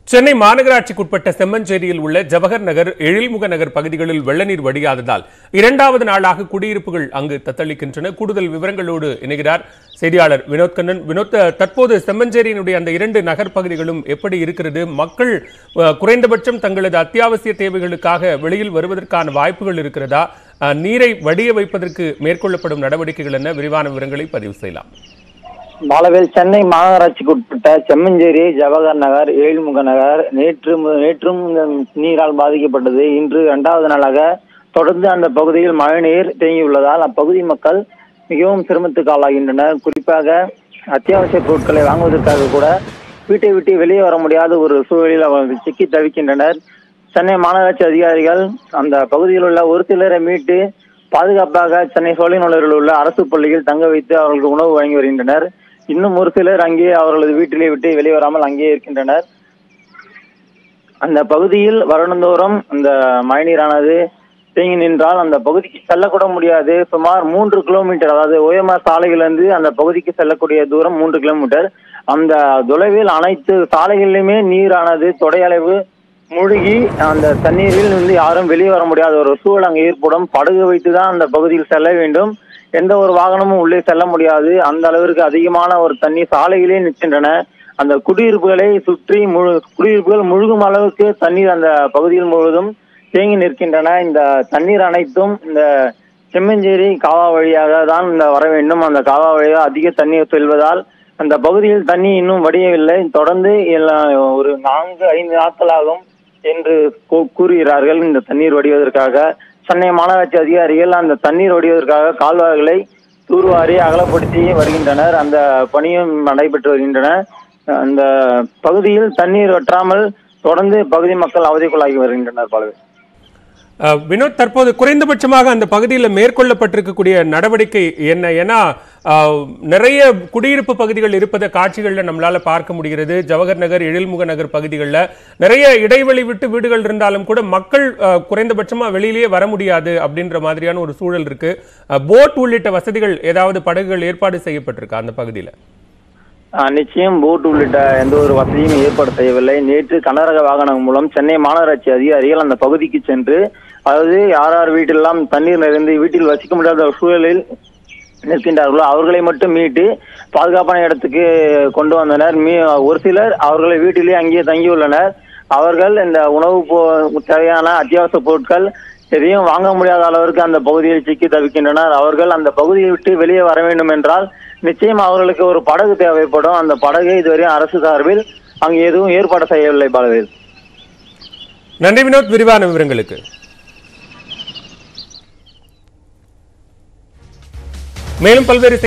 சென்னை மாநகராட்சிக்குட்பட்ட செம்மஞ்சேரியில் உள்ள ஜவஹர் நகர் எழில்முக நகர் பகுதிகளில் வெள்ளநீர் வடியாததால் இரண்டாவது நாளாக குடியிருப்புகள் அங்கு தத்தளிக்கின்றன கூடுதல் விவரங்களோடு இணைகிறார் செய்தியாளர் வினோத் கண்ணன் வினோத் தற்போது செம்மஞ்சேரியினுடைய அந்த இரண்டு நகர் பகுதிகளும் எப்படி இருக்கிறது மக்கள் அஹ், குறைந்தபட்சம் தங்களது அத்தியாவசிய தேவைகளுக்காக வெளியில் வருவதற்கான வாய்ப்புகள் இருக்கிறதா அஹ், நீரை வடிய வைப்பதற்கு மேற்கொள்ளப்படும் நடவடிக்கைகள் என்ன விரிவான விவரங்களை பதிவு செய்யலாம் பாலவேல் சென்னை மாநகராட்சிக்கு உட்பட்ட செம்மஞ்சேரி ஜவஹர் நகர் ஏழுமுக நகர் நேற்று மு- நேற்றும் இந்த நீரால் பாதிக்கப்பட்டது இன்று இரண்டாவது நாளாக தொடர்ந்து அந்த பகுதியில் மழைநீர் தேங்கியுள்ளதால் அப்பகுதி மக்கள் மிகவும் சிரமத்துக்கு ஆளாகின்றனர் குறிப்பாக அத்தியாவசிய பொருட்களை வாங்குவதற்காக கூட வீட்டை விட்டு வெளியே வர முடியாத ஒரு சூழலில் அவர்கள் சிக்கி தவிக்கின்றனர் சென்னை மாநகராட்சி அதிகாரிகள் அந்த பகுதியில் உள்ள ஒரு சிலரை மீட்டு பாதுகாப்பாக சென்னை சோழிநல்லூரில் உள்ள அரசு பள்ளியில் தங்க வைத்து அவர்களுக்கு உணவு வழங்கி வருகின்றனர் இன்னும் ஒரு சிலர் அங்கே அவர்களது வீட்டிலே விட்டு வெளிவராமல் அங்கேயே இருக்கின்றனர் அந்த பகுதியில் வருடந்தோறும் அந்த மழைநீரானது தேங்கி நின்றால் அந்த பகுதிக்கு செல்லக்கூட முடியாது சுமார் மூன்று கிலோமீட்டர் அதாவது ஓஎம்ஆர் சாலையிலிருந்து அந்த பகுதிக்கு செல்லக்கூடிய தூரம் மூன்று கிலோமீட்டர் அந்த தொலைவில் அனைத்து சாலைகளிலுமே நீரானது தொடையளவு மூழ்கி அந்த தண்ணீரில் இருந்து யாரும் வெளியே வர முடியாத ஒரு சூழல் அங்கே ஏற்படும் படகு வைத்து தான் அந்த பகுதியில் செல்ல வேண்டும் எந்த ஒரு வாகனமும் உள்ளே செல்ல முடியாது அந்த அளவிற்கு அதிகமான ஒரு தண்ணீர் சாலையிலே நிற்கின்றன அந்த குடியிருப்புகளை சுற்றி முழு குடியிருப்புகள் முழுகும் அளவுக்கு தண்ணீர் அந்த பகுதியில் முழுவதும் தேங்கி நிற்கின்றன இந்த தண்ணீர் அனைத்தும் இந்த செம்மஞ்சேரி காவா வழியாக தான் இந்த வர வேண்டும் அந்த காவா வழியாக அதிக தண்ணீர் செல்வதால் அந்த பகுதியில் தண்ணி இன்னும் வடியவில்லை தொடர்ந்து எல்லா- ஒரு நான்கு ஐந்து நாட்களாகும் என்று கூ- கூறுகிறார்கள் இந்த தண்ணீர் வடிவதற்காக சென்னை மாநகராட்சி அதிகாரிகள் அந்த தண்ணீர் வடிவதற்காக கால்வாய்களை தூர்வாரி அகலப்படுத்தி வருகின்றனர் அந்த பணியும் நடைபெற்று வருகின்றன அந்த பகுதியில் தண்ணீர் வற்றாமல் தொடர்ந்து பகுதி மக்கள் அவதிக்குள்ளாகி வருகின்றனர் பலவே அஹ், வினோத் தற்போது குறைந்தபட்சமாக அந்த பகுதியில் மேற்கொள்ளப்பட்டிருக்கக்கூடிய நடவடிக்கை என்ன ஏன்னா அஹ், நிறைய குடியிருப்பு பகுதிகள் இருப்பதை காட்சிகளில் நம்மளால பார்க்க முடிகிறது ஜவஹர் நகர் எழில்முக நகர் பகுதிகளில் நிறைய இடைவெளி விட்டு வீடுகள் இருந்தாலும் கூட மக்கள் அஹ், குறைந்தபட்சமா வெளியிலேயே வர முடியாது அப்படின்ற மாதிரியான ஒரு சூழல் இருக்கு அஹ், போட் உள்ளிட்ட வசதிகள் ஏதாவது படகுகள் ஏற்பாடு செய்யப்பட்டிருக்கா அந்த பகுதியில் ஆஹ் நிச்சயம் போட் உள்ளிட்ட எந்த ஒரு வசதியும் ஏற்பாடு செய்யவில்லை நேற்று கனரக வாகனம் மூலம் சென்னை மாநகராட்சி அதிகாரிகள் அந்த பகுதிக்கு சென்று அதாவது யார் யார் வீட்டிலெல்லாம் தண்ணீர் நிறைந்து வீட்டில் வசிக்க முடியாத ஒரு சூழலில் நிற்கின்றார்களோ அவர்களை மட்டும் மீட்டு பாதுகாப்பான இடத்துக்கு கொண்டு வந்தனர் மீ ஒரு சிலர் அவர்களை வீட்டிலேயே அங்கேயே தங்கியுள்ளனர் அவர்கள் இந்த உணவு போ- தேவையான அத்தியாவசிய பொருட்கள் எதையும் வாங்க முடியாத அளவிற்கு அந்த பகுதியில் சிக்கி தவிக்கின்றனர் அவர்கள் அந்த பகுதியை விட்டு வெளியே வர வேண்டும் என்றால் நிச்சயம் அவர்களுக்கு ஒரு படகு தேவைப்படும் அந்த படகை இதுவரை அரசு சார்பில் அங்கு எதுவும் ஏற்பாடு செய்யவில்லை பாலவேல் நன்றி வினோத் விரிவான விவரங்களுக்கு மேலும் பல்வேறு